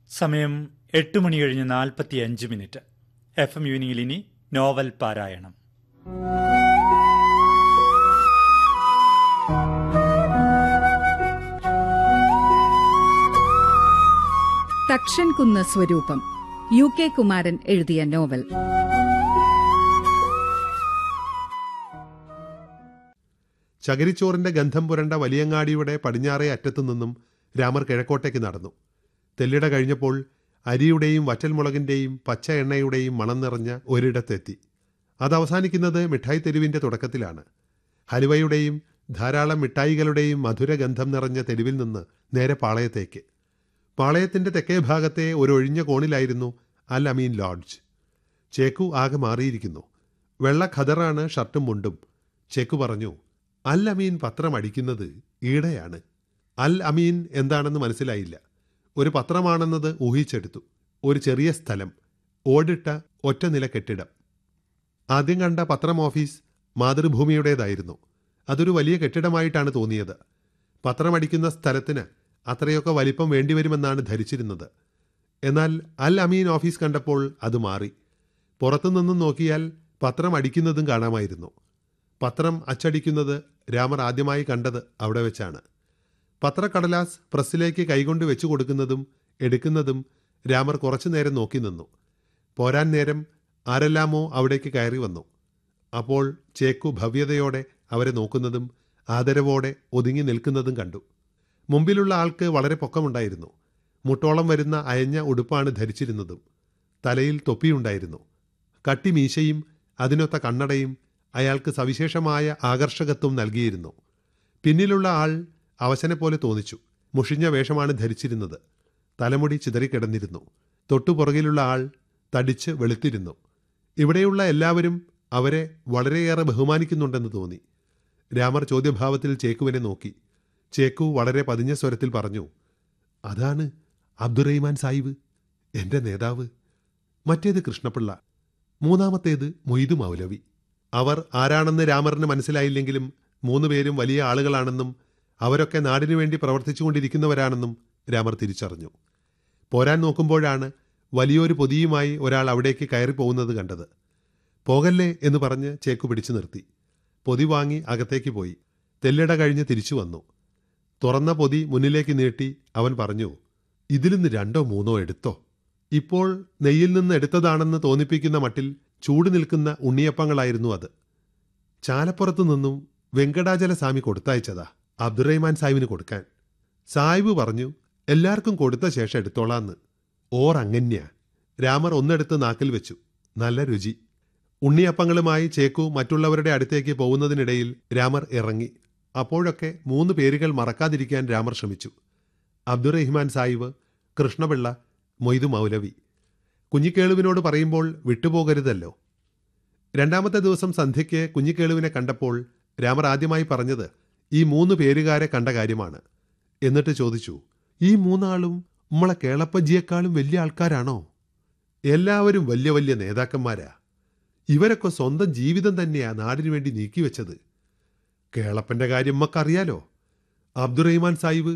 സമയം എട്ട് മണി കഴിഞ്ഞ് നാൽപ്പത്തി അഞ്ച് മിനിറ്റ് എഫ് എം യൂനിയിൽ ഇനി നോവൽ പാരായണം തക്ഷൻ കുന്ന് സ്വരൂപം യു കെ കുമാരൻ എഴുതിയ നോവൽ ചകിരിച്ചോറിന്റെ ഗന്ധം പുരണ്ട വലിയങ്ങാടിയുടെ പടിഞ്ഞാറേ അറ്റത്തു നിന്നും രാമർ കിഴക്കോട്ടേക്ക് നടന്നു തെല്ലിട കഴിഞ്ഞപ്പോൾ അരിയുടെയും വറ്റൽമുളകിന്റെയും പച്ച എണ്ണയുടെയും മണം നിറഞ്ഞ ഒരിടത്തെത്തി അത് അവസാനിക്കുന്നത് മിഠായി തെരുവിന്റെ തുടക്കത്തിലാണ് ഹലുവയുടെയും ധാരാളം മിഠായികളുടെയും മധുരഗന്ധം നിറഞ്ഞ തെരുവിൽ നിന്ന് നേരെ പാളയത്തേക്ക് പാളയത്തിന്റെ തെക്കേ ഭാഗത്തെ ഒരു ഒഴിഞ്ഞ കോണിലായിരുന്നു അൽ അമീൻ ലോഡ്ജ് ചേക്കു ആകെ മാറിയിരിക്കുന്നു വെള്ള ഖദറാണ് ഷർട്ടും മുണ്ടും ചേക്കു പറഞ്ഞു അൽ അമീൻ പത്രം അടിക്കുന്നത് ഈടെയാണ് അൽ അമീൻ എന്താണെന്ന് മനസ്സിലായില്ല ഒരു പത്രമാണെന്നത് ഊഹിച്ചെടുത്തു ഒരു ചെറിയ സ്ഥലം ഓടിട്ട ഒറ്റ നില കെട്ടിടം ആദ്യം കണ്ട പത്രം ഓഫീസ് മാതൃഭൂമിയുടേതായിരുന്നു അതൊരു വലിയ കെട്ടിടമായിട്ടാണ് തോന്നിയത് പത്രമടിക്കുന്ന സ്ഥലത്തിന് അത്രയൊക്കെ വലിപ്പം വേണ്ടിവരുമെന്നാണ് ധരിച്ചിരുന്നത് എന്നാൽ അൽ അമീൻ ഓഫീസ് കണ്ടപ്പോൾ അത് മാറി പുറത്തുനിന്നും നോക്കിയാൽ പത്രം അടിക്കുന്നതും കാണാമായിരുന്നു പത്രം അച്ചടിക്കുന്നത് രാമർ ആദ്യമായി കണ്ടത് അവിടെ വെച്ചാണ് പത്രക്കടലാസ് പ്രസ്സിലേക്ക് കൈകൊണ്ട് വെച്ചു കൊടുക്കുന്നതും എടുക്കുന്നതും രാമർ കുറച്ചു നേരം നോക്കി നിന്നു പോരാൻ നേരം ആരെല്ലാമോ അവിടേക്ക് കയറി വന്നു അപ്പോൾ ചേക്കു ഭവ്യതയോടെ അവരെ നോക്കുന്നതും ആദരവോടെ ഒതുങ്ങി നിൽക്കുന്നതും കണ്ടു മുമ്പിലുള്ള ആൾക്ക് വളരെ പൊക്കമുണ്ടായിരുന്നു മുട്ടോളം വരുന്ന അയഞ്ഞ ഉടുപ്പാണ് ധരിച്ചിരുന്നതും തലയിൽ തൊപ്പിയുണ്ടായിരുന്നു കട്ടി മീശയും അതിനൊത്ത കണ്ണടയും അയാൾക്ക് സവിശേഷമായ ആകർഷകത്വം നൽകിയിരുന്നു പിന്നിലുള്ള ആൾ അവശനെപ്പോലെ തോന്നിച്ചു മുഷിഞ്ഞ വേഷമാണ് ധരിച്ചിരുന്നത് തലമുടി ചിതറിക്കിടന്നിരുന്നു തൊട്ടുപുറകിലുള്ള ആൾ തടിച്ച് വെളുത്തിരുന്നു ഇവിടെയുള്ള എല്ലാവരും അവരെ വളരെയേറെ ബഹുമാനിക്കുന്നുണ്ടെന്ന് തോന്നി രാമർ ചോദ്യഭാവത്തിൽ ചേക്കുവിനെ നോക്കി ചേക്കു വളരെ പതിഞ്ഞ സ്വരത്തിൽ പറഞ്ഞു അതാണ് അബ്ദുറഹിമാൻ സാഹിബ് എന്റെ നേതാവ് മറ്റേത് കൃഷ്ണപിള്ള മൂന്നാമത്തേത് മൊയ്തു മൗലവി അവർ ആരാണെന്ന് രാമറിന് മനസ്സിലായില്ലെങ്കിലും മൂന്നുപേരും വലിയ ആളുകളാണെന്നും അവരൊക്കെ നാടിനു വേണ്ടി പ്രവർത്തിച്ചുകൊണ്ടിരിക്കുന്നവരാണെന്നും രാമർ തിരിച്ചറിഞ്ഞു പോരാൻ നോക്കുമ്പോഴാണ് വലിയൊരു പൊതിയുമായി ഒരാൾ അവിടേക്ക് കയറി പോകുന്നത് കണ്ടത് പോകല്ലേ എന്ന് പറഞ്ഞ് ചേക്കു പിടിച്ചു നിർത്തി പൊതി വാങ്ങി അകത്തേക്ക് പോയി തെല്ലിട കഴിഞ്ഞ് തിരിച്ചു വന്നു തുറന്ന പൊതി മുന്നിലേക്ക് നീട്ടി അവൻ പറഞ്ഞു ഇതിൽ നിന്ന് രണ്ടോ മൂന്നോ എടുത്തോ ഇപ്പോൾ നെയ്യിൽ നിന്ന് എടുത്തതാണെന്ന് തോന്നിപ്പിക്കുന്ന മട്ടിൽ ചൂട് നിൽക്കുന്ന ഉണ്ണിയപ്പങ്ങളായിരുന്നു അത് ചാലപ്പുറത്തു നിന്നും വെങ്കടാചല സ്വാമി കൊടുത്തയച്ചതാ അബ്ദുറഹ്മാൻ സാഹിബിന് കൊടുക്കാൻ സാഹിബ് പറഞ്ഞു എല്ലാവർക്കും കൊടുത്ത ശേഷം എടുത്തോളാന്ന് ഓർ അങ്ങന്യ രാമർ ഒന്നെടുത്ത് നാക്കിൽ വെച്ചു നല്ല രുചി ഉണ്ണിയപ്പങ്ങളുമായി ചേക്കു മറ്റുള്ളവരുടെ അടുത്തേക്ക് പോകുന്നതിനിടയിൽ രാമർ ഇറങ്ങി അപ്പോഴൊക്കെ മൂന്ന് പേരുകൾ മറക്കാതിരിക്കാൻ രാമർ ശ്രമിച്ചു അബ്ദുറഹിമാൻ സാഹിബ് കൃഷ്ണപിള്ള മൊയ്തു മൗലവി കുഞ്ഞിക്കേളുവിനോട് പറയുമ്പോൾ വിട്ടുപോകരുതല്ലോ രണ്ടാമത്തെ ദിവസം സന്ധ്യയ്ക്ക് കുഞ്ഞിക്കേളുവിനെ കണ്ടപ്പോൾ രാമർ ആദ്യമായി പറഞ്ഞത് ഈ മൂന്ന് പേരുകാരെ കണ്ട കാര്യമാണ് എന്നിട്ട് ചോദിച്ചു ഈ മൂന്നാളും നമ്മളെ കേളപ്പജിയേക്കാളും വലിയ ആൾക്കാരാണോ എല്ലാവരും വലിയ വലിയ നേതാക്കന്മാരാ ഇവരൊക്കെ സ്വന്തം ജീവിതം തന്നെയാ നാടിനു വേണ്ടി നീക്കിവെച്ചത് കേളപ്പന്റെ കാര്യം നമുക്കറിയാലോ അബ്ദുറഹിമാൻ സാഹിബ്